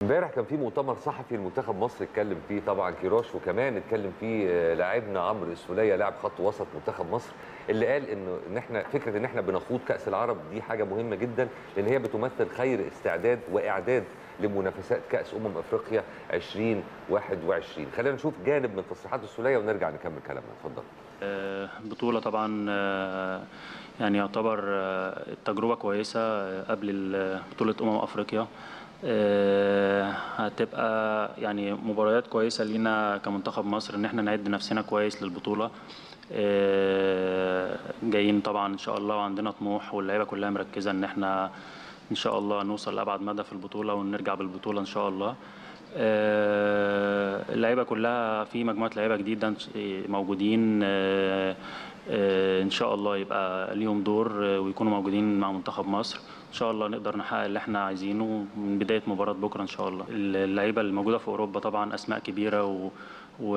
امبارح كان في مؤتمر صحفي لمنتخب مصر اتكلم فيه طبعا كيروش وكمان اتكلم فيه آه، لاعبنا عمرو السوليه لاعب خط وسط منتخب مصر اللي قال انه ان احنا فكره ان احنا بنخوض كاس العرب دي حاجه مهمه جدا لان هي بتمثل خير استعداد واعداد لمنافسات كاس امم افريقيا 2021 خلينا نشوف جانب من تصريحات السوليه ونرجع نكمل كلامنا اتفضل آه، بطولة طبعا آه، يعني يعتبر آه، تجربة كويسة آه، قبل ال- بطولة أمم أفريقيا آه، هتبقى يعني مباريات كويسة لينا كمنتخب مصر إن احنا نعد نفسنا كويس للبطولة آه، جايين طبعا إن شاء الله وعندنا طموح واللعيبة كلها مركزة إن احنا إن شاء الله نوصل لأبعد مدى في البطولة ونرجع بالبطولة إن شاء الله آه، اللعيبه كلها في مجموعه لعيبه جديده موجودين آه، آه، ان شاء الله يبقى ليهم دور آه، ويكونوا موجودين مع منتخب مصر ان شاء الله نقدر نحقق اللي احنا عايزينه من بدايه مباراه بكره ان شاء الله اللعيبه الموجوده في اوروبا طبعا اسماء كبيره و... و...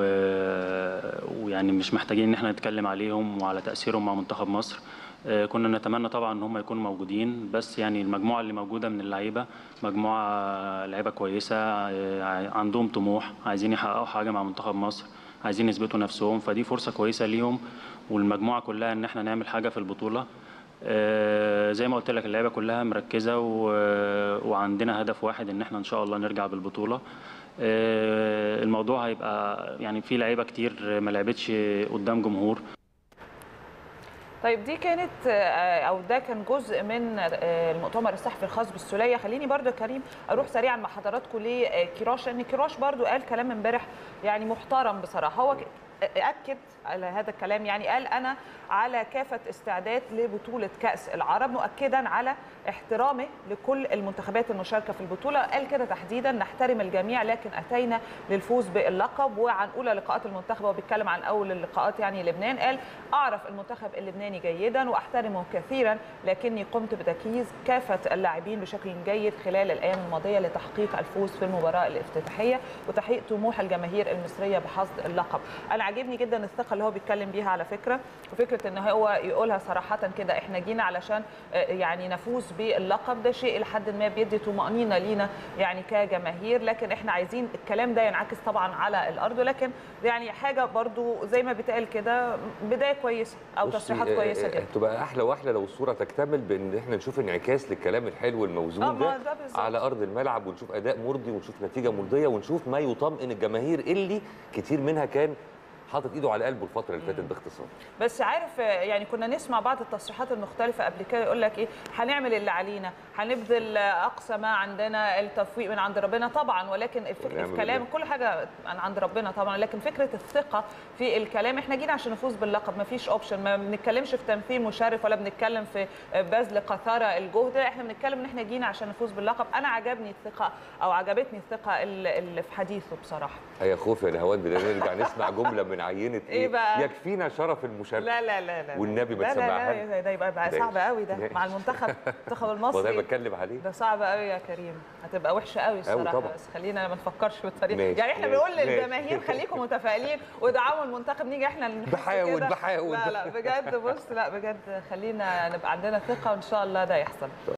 ويعني مش محتاجين ان احنا نتكلم عليهم وعلى تاثيرهم مع منتخب مصر آه، كنا نتمنى طبعا ان هم يكونوا موجودين بس يعني المجموعه اللي موجوده من اللعيبه مجموعه لعيبه كويسه آه، عندهم طموح عايزين يحققوا حاجه مع منتخب مصر عايزين يثبتوا نفسهم فدي فرصه كويسه ليهم والمجموعه كلها ان احنا نعمل حاجه في البطوله آه، زي ما قلت لك اللعيبه كلها مركزه و- وعندنا هدف واحد ان احنا ان شاء الله نرجع بالبطوله آه، الموضوع هيبقى يعني في لعيبه كتير ما لعبتش قدام جمهور طيب دي كانت آه، او ده كان جزء من آه، المؤتمر الصحفي الخاص بالسوليه خليني برضو يا كريم اروح سريعا مع حضراتكم لكيروش لان كيروش برضو قال كلام امبارح يعني محترم بصراحه هو ك- اكد على هذا الكلام يعني قال انا على كافه استعداد لبطوله كاس العرب مؤكدا على احترامه لكل المنتخبات المشاركه في البطوله قال كده تحديدا نحترم الجميع لكن اتينا للفوز باللقب وعن اولى لقاءات المنتخب هو بيتكلم عن اول اللقاءات يعني لبنان قال اعرف المنتخب اللبناني جيدا واحترمه كثيرا لكني قمت بتجهيز كافه اللاعبين بشكل جيد خلال الايام الماضيه لتحقيق الفوز في المباراه الافتتاحيه وتحقيق طموح الجماهير المصريه بحصد اللقب انا عاجبني جدا الثقه اللي هو بيتكلم بيها على فكره وفكره ان هو يقولها صراحه كده احنا جينا علشان آه، يعني نفوز باللقب ده شيء لحد ما بيدي طمانينه لينا يعني كجماهير لكن احنا عايزين الكلام ده ينعكس طبعا على الارض ولكن يعني حاجه برضو زي ما بيتقال كده بدايه كويسه او بصي، تصريحات آه، كويسه آه، جدا تبقى احلى واحلى لو الصوره تكتمل بان احنا نشوف انعكاس للكلام الحلو آه، الموزون ما ده ده بالظبط. على ارض الملعب ونشوف اداء مرضي ونشوف نتيجه مرضيه ونشوف ما يطمئن الجماهير اللي كتير منها كان حاطط ايده على قلبه الفتره اللي فاتت باختصار بس عارف آه، يعني كنا نسمع بعض التصريحات المختلفة قبل كده يقول لك ايه هنعمل اللي علينا هنبذل آه، اقصى ما عندنا التوفيق من عند ربنا طبعا ولكن الفكرة ونعم في كلام بالله. كل حاجة من عند ربنا طبعا لكن فكرة الثقة في الكلام احنا جينا عشان نفوز باللقب ما فيش اوبشن ما بنتكلمش في تمثيل مشرف ولا بنتكلم في آه، بذل قثارة الجهد لا، احنا بنتكلم ان احنا جينا عشان نفوز باللقب انا عجبني الثقة او عجبتني الثقة اللي اللي في حديثه بصراحة هيا خوف يا نهاوند ده نرجع نسمع جمله من عينه إيه بقى؟ يكفينا شرف المشاركه لا لا لا لا والنبي ما لا لا تسمعها لا ده يبقى بقى ماشي. صعب قوي ده ماشي. مع المنتخب المنتخب وده المصري بتكلم عليه ده صعب قوي يا كريم هتبقى وحشه قوي الصراحه طبعا. بس خلينا ما نفكرش بالطريقه ماشي، يعني احنا ماشي، بنقول ماشي. للجماهير خليكم متفائلين ودعموا المنتخب نيجي احنا اللي نحس بحاول- كده. بحاول. لا لا بجد بص لا بجد خلينا نبقى عندنا ثقه وان شاء الله ده يحصل